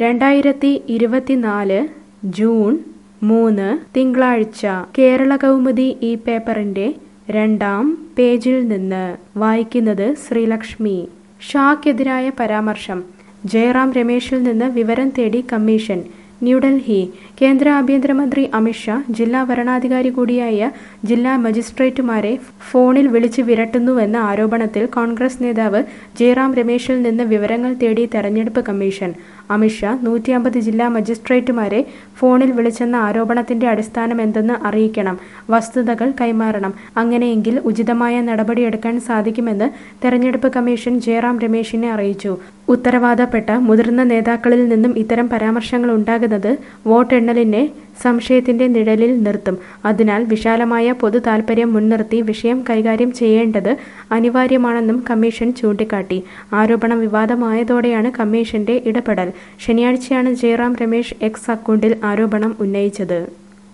രണ്ടായിരത്തി ഇരുപത്തിനാല് ജൂൺ മൂന്ന് തിങ്കളാഴ്ച കേരള കൗമുദി ഈ പേപ്പറിന്റെ രണ്ടാം പേജിൽ നിന്ന് വായിക്കുന്നത് ശ്രീലക്ഷ്മി ഷാക്കെതിരായ പരാമർശം ജയറാം രമേശിൽ നിന്ന് വിവരം തേടി കമ്മീഷൻ ന്യൂഡൽഹി കേന്ദ്ര ആഭ്യന്തരമന്ത്രി അമിത്ഷാ ജില്ലാ വരണാധികാരി കൂടിയായ ജില്ലാ മജിസ്ട്രേറ്റുമാരെ ഫോണിൽ വിളിച്ചു വിരട്ടുന്നുവെന്ന ആരോപണത്തിൽ കോൺഗ്രസ് നേതാവ് ജയറാം രമേശിൽ നിന്ന് വിവരങ്ങൾ തേടി തെരഞ്ഞെടുപ്പ് കമ്മീഷൻ അമിത്ഷാ നൂറ്റി അമ്പത് ജില്ലാ മജിസ്ട്രേറ്റുമാരെ ഫോണിൽ വിളിച്ചെന്ന ആരോപണത്തിന്റെ അടിസ്ഥാനം എന്തെന്ന് അറിയിക്കണം വസ്തുതകൾ കൈമാറണം അങ്ങനെയെങ്കിൽ ഉചിതമായ നടപടിയെടുക്കാൻ സാധിക്കുമെന്ന് തെരഞ്ഞെടുപ്പ് കമ്മീഷൻ ജയറാം രമേശിനെ അറിയിച്ചു ഉത്തരവാദപ്പെട്ട മുതിർന്ന നേതാക്കളിൽ നിന്നും ഇത്തരം പരാമർശങ്ങൾ ഉണ്ടാകുന്നത് വോട്ടെണ്ണലിനെ സംശയത്തിന്റെ നിഴലിൽ നിർത്തും അതിനാൽ വിശാലമായ പൊതു താൽപര്യം മുൻനിർത്തി വിഷയം കൈകാര്യം ചെയ്യേണ്ടത് അനിവാര്യമാണെന്നും കമ്മീഷൻ ചൂണ്ടിക്കാട്ടി ആരോപണം വിവാദമായതോടെയാണ് കമ്മീഷന്റെ ഇടപെടൽ ശനിയാഴ്ചയാണ് ജയറാം രമേശ് എക്സ് അക്കൗണ്ടിൽ ആരോപണം ഉന്നയിച്ചത്